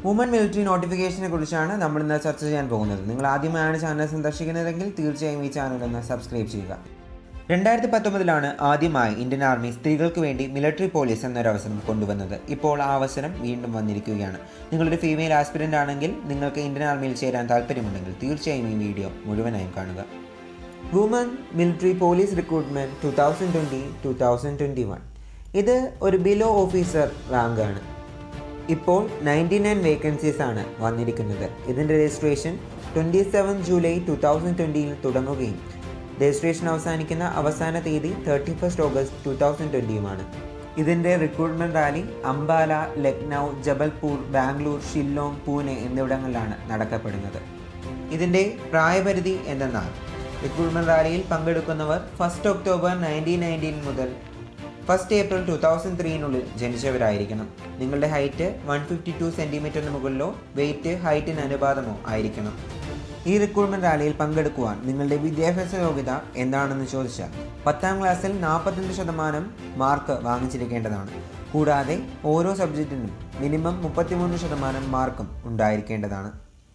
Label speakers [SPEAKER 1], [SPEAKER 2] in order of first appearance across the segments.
[SPEAKER 1] woman military നോട്ടിഫിക്കേഷനെ കുറിച്ചാണ് നമ്മൾ ഇന്ന് ചർച്ച ചെയ്യാൻ പോകുന്നത് നിങ്ങൾ ആദ്യമായാണ് ചാനൽ സന്ദർശിക്കുന്നതെങ്കിൽ തീർച്ചയായും ഈ ചാനൽ ഒന്ന് സബ്സ്ക്രൈബ് ചെയ്യുക രണ്ടായിരത്തി പത്തൊമ്പതിലാണ് ആദ്യമായി ഇന്ത്യൻ ആർമി സ്ത്രീകൾക്ക് വേണ്ടി മിലിറ്ററി പോലീസ് എന്നൊരു അവസരം കൊണ്ടുവന്നത് ഇപ്പോൾ ആ അവസരം വീണ്ടും വന്നിരിക്കുകയാണ് നിങ്ങളൊരു ഫീമെയിൽ ആസ്പിരൻ്റ് ആണെങ്കിൽ നിങ്ങൾക്ക് ഇന്ത്യൻ ആർമിയിൽ ചേരാൻ താല്പര്യമുണ്ടെങ്കിൽ തീർച്ചയായും ഈ വീഡിയോ മുഴുവനായും കാണുക women military police recruitment two thousand twenty two thousand twenty one ഇത് ഒരു ബിലോ ഓഫീസർ റാങ്കാണ് ഇപ്പോൾ നയൻറ്റി നയൻ വേക്കൻസീസ് ആണ് വന്നിരിക്കുന്നത് ഇതിൻ്റെ registration twenty seven July two thousand ട്വൻറ്റിയിൽ തുടങ്ങുകയും രജിസ്ട്രേഷൻ അവസാനിക്കുന്ന അവസാന തീയതി thirty first August two thousand ട്വൻറ്റിയുമാണ് ഇതിൻ്റെ റിക്രൂട്ട്മെൻറ്റ് റാലി അംബാല ലക്നൗ ജബൽപൂർ ബാംഗ്ലൂർ ഷില്ലോങ് പൂനെ എന്നിവിടങ്ങളിലാണ് നടക്കപ്പെടുന്നത് ഇതിൻ്റെ പ്രായപരിധി എന്തെന്നാൽ റിക്രൂട്ട്മെൻറ്റ് റാലിയിൽ പങ്കെടുക്കുന്നവർ ഫസ്റ്റ് ഒക്ടോബർ നയൻറ്റീൻ നയൻറ്റീൻ മുതൽ ഫസ്റ്റ് ഏപ്രിൽ ടു തൗസൻഡ് ത്രീനുള്ളിൽ ജനിച്ചവരായിരിക്കണം നിങ്ങളുടെ ഹൈറ്റ് വൺ ഫിഫ്റ്റി ടു സെൻറ്റിമീറ്ററിന് മുകളിലോ വെയിറ്റ് ഹൈറ്റിന് അനുപാതമോ ആയിരിക്കണം ഈ റിക്രൂട്ട്മെൻറ്റ് റാലിയിൽ പങ്കെടുക്കുവാൻ നിങ്ങളുടെ വിദ്യാഭ്യാസ യോഗ്യത എന്താണെന്ന് ചോദിച്ചാൽ പത്താം ക്ലാസ്സിൽ നാൽപ്പത്തഞ്ച് ശതമാനം മാർക്ക് വാങ്ങിച്ചിരിക്കേണ്ടതാണ് കൂടാതെ ഓരോ സബ്ജക്റ്റിനും മിനിമം മുപ്പത്തിമൂന്ന് ശതമാനം മാർക്കും ഉണ്ടായിരിക്കേണ്ടതാണ്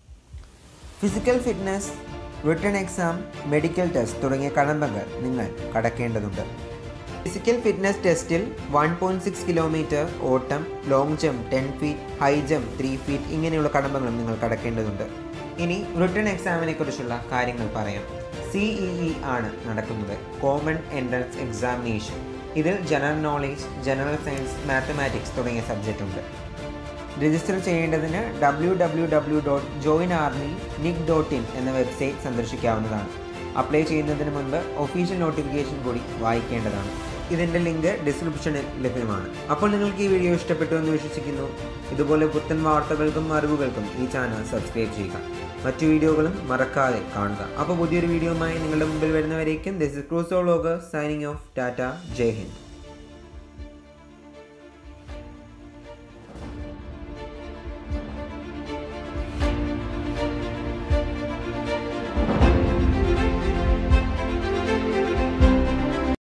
[SPEAKER 1] physical fitness written exam medical test തുടങ്ങിയ കടമ്പകൾ നിങ്ങൾ കടക്കേണ്ടതുണ്ട് ഫിസിക്കൽ ഫിറ്റ്നസ് ടെസ്റ്റിൽ വൺ പോയിൻറ്റ് സിക്സ് കിലോമീറ്റർ ഓട്ടം long jump ten feet high jump three feet ഇങ്ങനെയുള്ള കടമ്പകളും നിങ്ങൾ കടക്കേണ്ടതുണ്ട് ഇനി റിട്ടേൺ എക്സാമിനെ കുറിച്ചുള്ള കാര്യങ്ങൾ പറയാം സിഇഇ ആണ് നടക്കുന്നത് കോമൺ എൻട്രൻസ് എക്സാമിനേഷൻ ഇതിൽ general knowledge general science mathematics തുടങ്ങിയ സബ്ജക്റ്റ് ഉണ്ട് രജിസ്റ്റർ ചെയ്യേണ്ടതിന് W W W dot join army nic dot in എന്ന വെബ്സൈറ്റ് സന്ദർശിക്കാവുന്നതാണ് അപ്ലൈ ചെയ്യുന്നതിന് മുൻപ് ഒഫീഷ്യൽ നോട്ടിഫിക്കേഷൻ കൂടി വായിക്കേണ്ടതാണ് ഇതിൻ്റെ ലിങ്ക് ഡിസ്ക്രിപ്ഷനിൽ ലഭ്യമാണ് അപ്പോൾ നിങ്ങൾക്ക് ഈ വീഡിയോ ഇഷ്ടപ്പെട്ടു എന്ന് വിശ്വസിക്കുന്നു ഇതുപോലെ പുത്തൻ വാർത്തകൾക്കും അറിവുകൾക്കും ഈ ചാനൽ സബ്സ്ക്രൈബ് ചെയ്യുക മറ്റു വീഡിയോകളും മറക്കാതെ കാണുക അപ്പോൾ പുതിയൊരു വീഡിയോയുമായി നിങ്ങളുടെ മുമ്പിൽ വരുന്നവരേക്കും this is Crusoe vlogger signing off tata Jai Hind